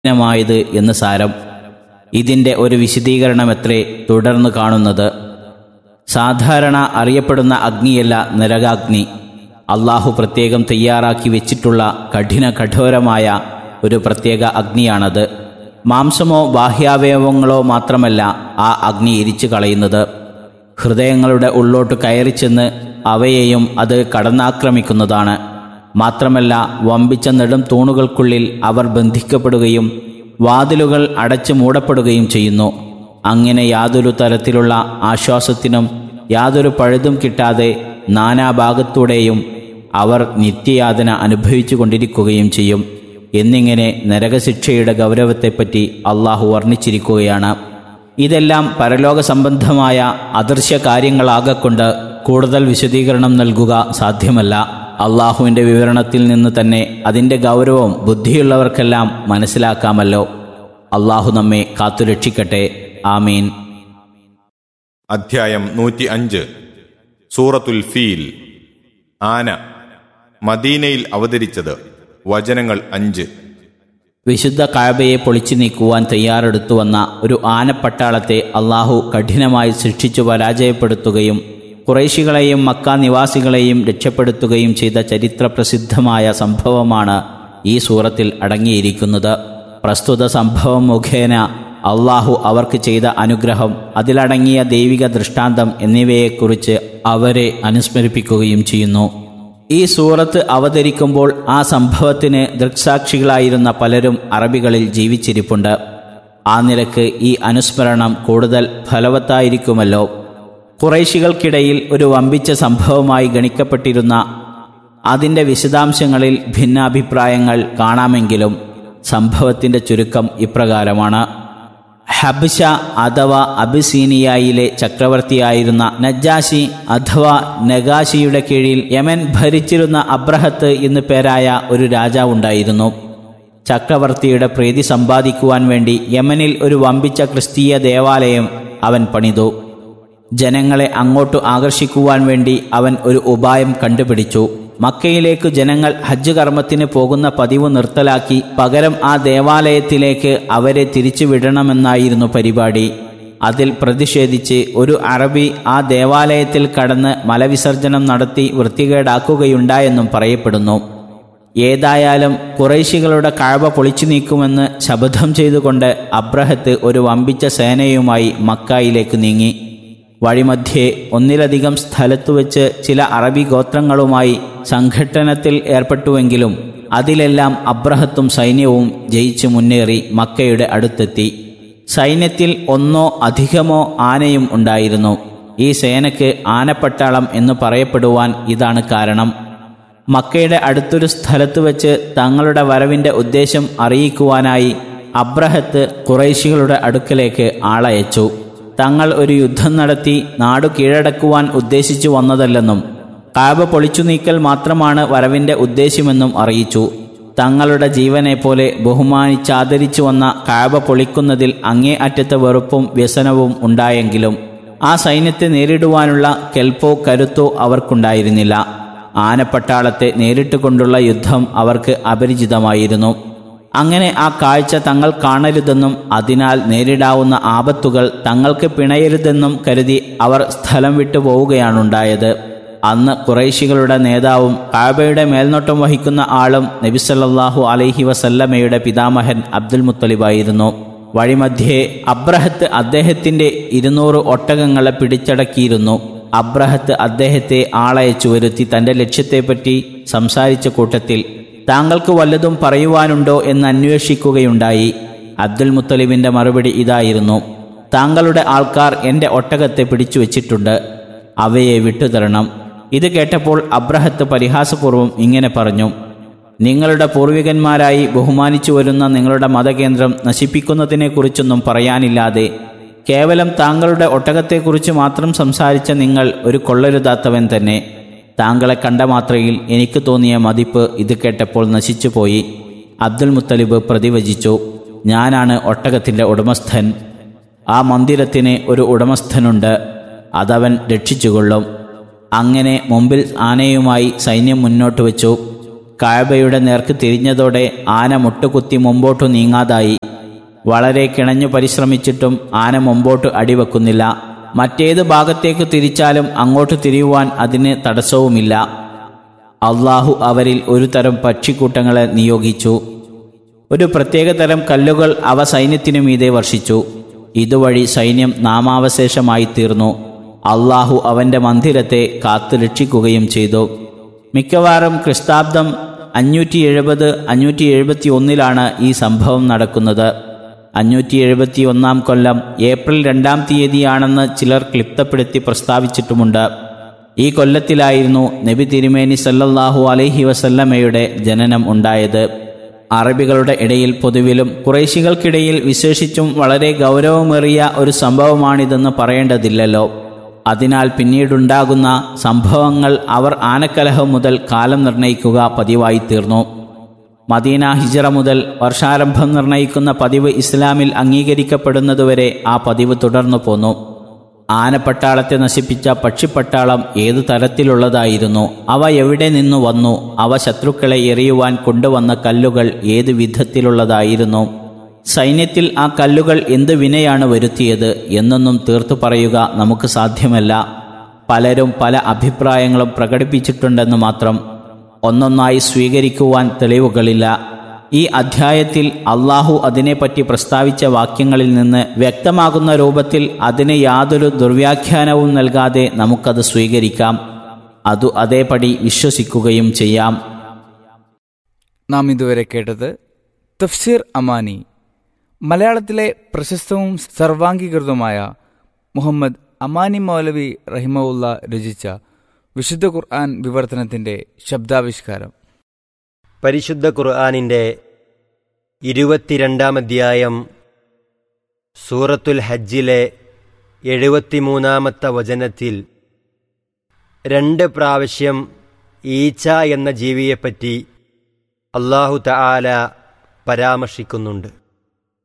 കഠിനമായത് എന്ന് സാരം ഇതിൻ്റെ ഒരു വിശദീകരണമെത്രേ തുടർന്ന് കാണുന്നത് സാധാരണ അറിയപ്പെടുന്ന അഗ്നിയല്ല നരകാഗ്നി അള്ളാഹു പ്രത്യേകം തയ്യാറാക്കി വെച്ചിട്ടുള്ള കഠിന കഠോരമായ ഒരു പ്രത്യേക അഗ്നിയാണത് മാംസമോ ബാഹ്യാവയവങ്ങളോ മാത്രമല്ല ആ അഗ്നി എരിച്ചു കളയുന്നത് ഹൃദയങ്ങളുടെ ഉള്ളോട്ട് കയറി ചെന്ന് അവയെയും അത് കടന്നാക്രമിക്കുന്നതാണ് മാത്രമല്ല വമ്പിച്ച നെടും തൂണുകൾക്കുള്ളിൽ അവർ ബന്ധിക്കപ്പെടുകയും വാതിലുകൾ അടച്ചു മൂടപ്പെടുകയും ചെയ്യുന്നു അങ്ങനെ യാതൊരു തരത്തിലുള്ള ആശ്വാസത്തിനും യാതൊരു പഴുതും കിട്ടാതെ നാനാഭാഗത്തൂടെയും അവർ നിത്യയാതന അനുഭവിച്ചു കൊണ്ടിരിക്കുകയും ചെയ്യും എന്നിങ്ങനെ നരകശിക്ഷയുടെ ഗൗരവത്തെപ്പറ്റി അള്ളാഹു വർണ്ണിച്ചിരിക്കുകയാണ് ഇതെല്ലാം പരലോക സംബന്ധമായ അദൃശ്യ കാര്യങ്ങളാകൊണ്ട് കൂടുതൽ വിശദീകരണം നൽകുക സാധ്യമല്ല അള്ളാഹുവിൻ്റെ വിവരണത്തിൽ നിന്ന് തന്നെ അതിൻ്റെ ഗൗരവം ബുദ്ധിയുള്ളവർക്കെല്ലാം മനസ്സിലാക്കാമല്ലോ അള്ളാഹു നമ്മെ കാത്തുരക്ഷിക്കട്ടെ ആമീൻ അധ്യായം നൂറ്റി അഞ്ച് സൂറത്തുൽ ഫീൽ ആന മദീനയിൽ അവതരിച്ചത് വചനങ്ങൾ അഞ്ച് വിശുദ്ധ കാബയെ പൊളിച്ചു നീക്കുവാൻ തയ്യാറെടുത്തു വന്ന ഒരു ആനപ്പട്ടാളത്തെ അള്ളാഹു കഠിനമായി ശിക്ഷിച്ചു പരാജയപ്പെടുത്തുകയും കുറേശികളെയും മക്ക നിവാസികളെയും രക്ഷപ്പെടുത്തുകയും ചെയ്ത ചരിത്രപ്രസിദ്ധമായ സംഭവമാണ് ഈ സൂറത്തിൽ അടങ്ങിയിരിക്കുന്നത് പ്രസ്തുത സംഭവം മുഖേന അള്ളാഹു അവർക്ക് ചെയ്ത അനുഗ്രഹം അതിലടങ്ങിയ ദൈവിക ദൃഷ്ടാന്തം എന്നിവയെക്കുറിച്ച് അവരെ അനുസ്മരിപ്പിക്കുകയും ചെയ്യുന്നു ഈ സൂറത്ത് അവതരിക്കുമ്പോൾ ആ സംഭവത്തിന് ദൃക്സാക്ഷികളായിരുന്ന പലരും അറബികളിൽ ജീവിച്ചിരിപ്പുണ്ട് ആ നിലക്ക് ഈ അനുസ്മരണം കൂടുതൽ ഫലവത്തായിരിക്കുമല്ലോ കുറേശികൾക്കിടയിൽ ഒരു വമ്പിച്ച സംഭവമായി ഗണിക്കപ്പെട്ടിരുന്ന അതിൻ്റെ വിശദാംശങ്ങളിൽ ഭിന്നാഭിപ്രായങ്ങൾ കാണാമെങ്കിലും സംഭവത്തിൻ്റെ ചുരുക്കം ഇപ്രകാരമാണ് ഹബ്ഷ അഥവാ അബിസീനിയയിലെ ചക്രവർത്തിയായിരുന്ന നജ്ജാശി അഥവാ നഗാശിയുടെ കീഴിൽ യമൻ ഭരിച്ചിരുന്ന അബ്രഹത്ത് എന്നു പേരായ ഒരു രാജാവുണ്ടായിരുന്നു ചക്രവർത്തിയുടെ പ്രീതി സമ്പാദിക്കുവാൻ വേണ്ടി യമനിൽ ഒരു വമ്പിച്ച ക്രിസ്തീയ ദേവാലയം അവൻ പണിതു ജനങ്ങളെ അങ്ങോട്ട് ആകർഷിക്കുവാൻ വേണ്ടി അവൻ ഒരു ഉപായം കണ്ടുപിടിച്ചു മക്കയിലേക്ക് ജനങ്ങൾ ഹജ്ജ് കർമ്മത്തിന് പോകുന്ന പതിവ് നിർത്തലാക്കി പകരം ആ ദേവാലയത്തിലേക്ക് അവരെ തിരിച്ചുവിടണമെന്നായിരുന്നു പരിപാടി അതിൽ പ്രതിഷേധിച്ച് ഒരു അറബി ആ ദേവാലയത്തിൽ കടന്ന് മലവിസർജനം നടത്തി വൃത്തികേടാക്കുകയുണ്ടായെന്നും പറയപ്പെടുന്നു ഏതായാലും കുറേശികളുടെ കഴവ പൊളിച്ചു നീക്കുമെന്ന് ശപഥം ചെയ്തുകൊണ്ട് അബ്രഹത്ത് ഒരു വമ്പിച്ച സേനയുമായി മക്കായിലേക്ക് നീങ്ങി വഴിമധ്യേ ഒന്നിലധികം സ്ഥലത്തു വെച്ച് ചില അറബി ഗോത്രങ്ങളുമായി സംഘട്ടനത്തിൽ ഏർപ്പെട്ടുവെങ്കിലും അതിലെല്ലാം അബ്രഹത്തും സൈന്യവും ജയിച്ചു മുന്നേറി മക്കയുടെ അടുത്തെത്തി സൈന്യത്തിൽ ഒന്നോ അധികമോ ആനയും ഉണ്ടായിരുന്നു ഈ സേനയ്ക്ക് ആനപ്പട്ടാളം എന്ന് പറയപ്പെടുവാൻ ഇതാണ് കാരണം മക്കയുടെ അടുത്തൊരു സ്ഥലത്ത് വെച്ച് തങ്ങളുടെ വരവിൻ്റെ ഉദ്ദേശം അറിയിക്കുവാനായി അബ്രഹത്ത് കുറേശികളുടെ അടുക്കലേക്ക് ആളയച്ചു തങ്ങൾ ഒരു യുദ്ധം നടത്തി നാടു കീഴടക്കുവാൻ ഉദ്ദേശിച്ചു വന്നതല്ലെന്നും കാബ പൊളിച്ചു നീക്കൽ മാത്രമാണ് വരവിൻ്റെ ഉദ്ദേശ്യമെന്നും അറിയിച്ചു തങ്ങളുടെ ജീവനെ പോലെ ബഹുമാനിച്ചാദരിച്ചു വന്ന കാബ പൊളിക്കുന്നതിൽ അങ്ങേ അറ്റത്തെ വെറുപ്പും വ്യസനവും ഉണ്ടായെങ്കിലും ആ സൈന്യത്തെ നേരിടുവാനുള്ള കെൽപ്പോ കരുത്തോ അവർക്കുണ്ടായിരുന്നില്ല ആനപ്പട്ടാളത്തെ നേരിട്ട് കൊണ്ടുള്ള യുദ്ധം അവർക്ക് അപരിചിതമായിരുന്നു അങ്ങനെ ആ കാഴ്ച തങ്ങൾ കാണരുതെന്നും അതിനാൽ നേരിടാവുന്ന ആപത്തുകൾ തങ്ങൾക്ക് പിണയരുതെന്നും കരുതി അവർ സ്ഥലം വിട്ടു പോവുകയാണുണ്ടായത് അന്ന് കുറേശികളുടെ നേതാവും കാബയുടെ മേൽനോട്ടം വഹിക്കുന്ന ആളും നബിസല്ലാഹു അലൈഹി വസല്ലമയുടെ പിതാമഹൻ അബ്ദുൽ മുത്തലിബായിരുന്നു വഴിമധ്യേ അബ്രഹത്ത് അദ്ദേഹത്തിന്റെ ഇരുന്നൂറ് ഒട്ടകങ്ങളെ പിടിച്ചടക്കിയിരുന്നു അബ്രഹത്ത് അദ്ദേഹത്തെ ആളയച്ചു വരുത്തി തന്റെ ലക്ഷ്യത്തെപ്പറ്റി സംസാരിച്ച കൂട്ടത്തിൽ താങ്കൾക്ക് വല്ലതും പറയുവാനുണ്ടോ എന്ന് അന്വേഷിക്കുകയുണ്ടായി അബ്ദുൽ മുത്തലിബിന്റെ മറുപടി ഇതായിരുന്നു താങ്കളുടെ ആൾക്കാർ എൻ്റെ ഒട്ടകത്തെ പിടിച്ചു വച്ചിട്ടുണ്ട് അവയെ വിട്ടുതരണം ഇത് കേട്ടപ്പോൾ അബ്രഹത്ത് പരിഹാസപൂർവ്വം ഇങ്ങനെ പറഞ്ഞു നിങ്ങളുടെ പൂർവികന്മാരായി ബഹുമാനിച്ചു വരുന്ന നിങ്ങളുടെ മതകേന്ദ്രം നശിപ്പിക്കുന്നതിനെക്കുറിച്ചൊന്നും പറയാനില്ലാതെ കേവലം താങ്കളുടെ ഒട്ടകത്തെക്കുറിച്ച് മാത്രം സംസാരിച്ച നിങ്ങൾ ഒരു കൊള്ളരുതാത്തവൻ തന്നെ താങ്കളെ കണ്ട മാത്രയിൽ എനിക്ക് തോന്നിയ മതിപ്പ് ഇത് കേട്ടപ്പോൾ നശിച്ചുപോയി അബ്ദുൽ മുത്തലിബ് പ്രതിവചിച്ചു ഞാനാണ് ഒട്ടകത്തിൻ്റെ ഉടമസ്ഥൻ ആ മന്ദിരത്തിന് ഒരു ഉടമസ്ഥനുണ്ട് അതവൻ രക്ഷിച്ചുകൊള്ളും അങ്ങനെ മുമ്പിൽ ആനയുമായി സൈന്യം മുന്നോട്ട് വെച്ചു കായബയുടെ നേർക്ക് തിരിഞ്ഞതോടെ ആന മുട്ടുകുത്തി മുമ്പോട്ടു നീങ്ങാതായി വളരെ കിണഞ്ഞു പരിശ്രമിച്ചിട്ടും ആന മുമ്പോട്ട് അടിവെക്കുന്നില്ല മറ്റേത് ഭാഗത്തേക്ക് തിരിച്ചാലും അങ്ങോട്ട് തിരിയുവാൻ അതിന് തടസ്സവുമില്ല അള്ളാഹു അവരിൽ ഒരു തരം പക്ഷിക്കൂട്ടങ്ങളെ നിയോഗിച്ചു ഒരു പ്രത്യേക തരം കല്ലുകൾ അവ സൈന്യത്തിനു മീതെ വർഷിച്ചു ഇതുവഴി സൈന്യം നാമാവശേഷമായി തീർന്നു അള്ളാഹു അവന്റെ മന്ദിരത്തെ കാത്തു രക്ഷിക്കുകയും ചെയ്തു മിക്കവാറും ക്രിസ്താബ്ദം അഞ്ഞൂറ്റി എഴുപത് അഞ്ഞൂറ്റി എഴുപത്തി ഒന്നിലാണ് ഈ സംഭവം നടക്കുന്നത് അഞ്ഞൂറ്റി എഴുപത്തി ഒന്നാം കൊല്ലം ഏപ്രിൽ രണ്ടാം തീയതിയാണെന്ന് ചിലർ ക്ലിപ്തപ്പെടുത്തി പ്രസ്താവിച്ചിട്ടുമുണ്ട് ഈ കൊല്ലത്തിലായിരുന്നു നബി തിരുമേനി സല്ലല്ലാഹു അലൈഹി വസല്ലമയുടെ ജനനം ഉണ്ടായത് അറബികളുടെ ഇടയിൽ പൊതുവിലും കുറേശികൾക്കിടയിൽ വിശേഷിച്ചും വളരെ ഗൗരവമേറിയ ഒരു സംഭവമാണിതെന്ന് പറയേണ്ടതില്ലല്ലോ അതിനാൽ പിന്നീടുണ്ടാകുന്ന സംഭവങ്ങൾ അവർ ആനക്കലഹം മുതൽ കാലം നിർണയിക്കുക പതിവായി തീർന്നു മദീന ഹിജറ മുതൽ വർഷാരംഭം നിർണയിക്കുന്ന പതിവ് ഇസ്ലാമിൽ അംഗീകരിക്കപ്പെടുന്നതുവരെ ആ പതിവ് തുടർന്നു പോന്നു ആനപ്പട്ടാളത്തെ നശിപ്പിച്ച പക്ഷിപ്പട്ടാളം ഏതു തരത്തിലുള്ളതായിരുന്നു അവ എവിടെ നിന്നു വന്നു അവ ശത്രുക്കളെ എറിയുവാൻ കൊണ്ടുവന്ന കല്ലുകൾ ഏതു വിധത്തിലുള്ളതായിരുന്നു സൈന്യത്തിൽ ആ കല്ലുകൾ എന്ത് വിനയാണ് വരുത്തിയത് എന്നൊന്നും തീർത്തു പറയുക നമുക്ക് സാധ്യമല്ല പലരും പല അഭിപ്രായങ്ങളും പ്രകടിപ്പിച്ചിട്ടുണ്ടെന്ന് മാത്രം ഒന്നൊന്നായി സ്വീകരിക്കുവാൻ തെളിവുകളില്ല ഈ അധ്യായത്തിൽ അള്ളാഹു അതിനെപ്പറ്റി പ്രസ്താവിച്ച വാക്യങ്ങളിൽ നിന്ന് വ്യക്തമാകുന്ന രൂപത്തിൽ അതിന് യാതൊരു ദുർവ്യാഖ്യാനവും നൽകാതെ നമുക്കത് സ്വീകരിക്കാം അതു അതേപടി വിശ്വസിക്കുകയും ചെയ്യാം നാം ഇതുവരെ കേട്ടത് തഫ്സീർ അമാനി മലയാളത്തിലെ പ്രശസ്തവും സർവാംഗീകൃതവുമായ മുഹമ്മദ് അമാനി മൗലവി റഹിമവുള്ള രചിച്ച വിശുദ്ധ ഖുർആൻ വിവർത്തനത്തിന്റെ ശബ്ദാവിഷ്കാരം പരിശുദ്ധ ഖുർആാനിൻ്റെ ഇരുപത്തിരണ്ടാം അധ്യായം സൂറത്തുൽ ഹജ്ജിലെ എഴുപത്തിമൂന്നാമത്തെ വചനത്തിൽ രണ്ട് പ്രാവശ്യം ഈച്ച എന്ന ജീവിയെപ്പറ്റി അള്ളാഹു തആല പരാമർശിക്കുന്നുണ്ട്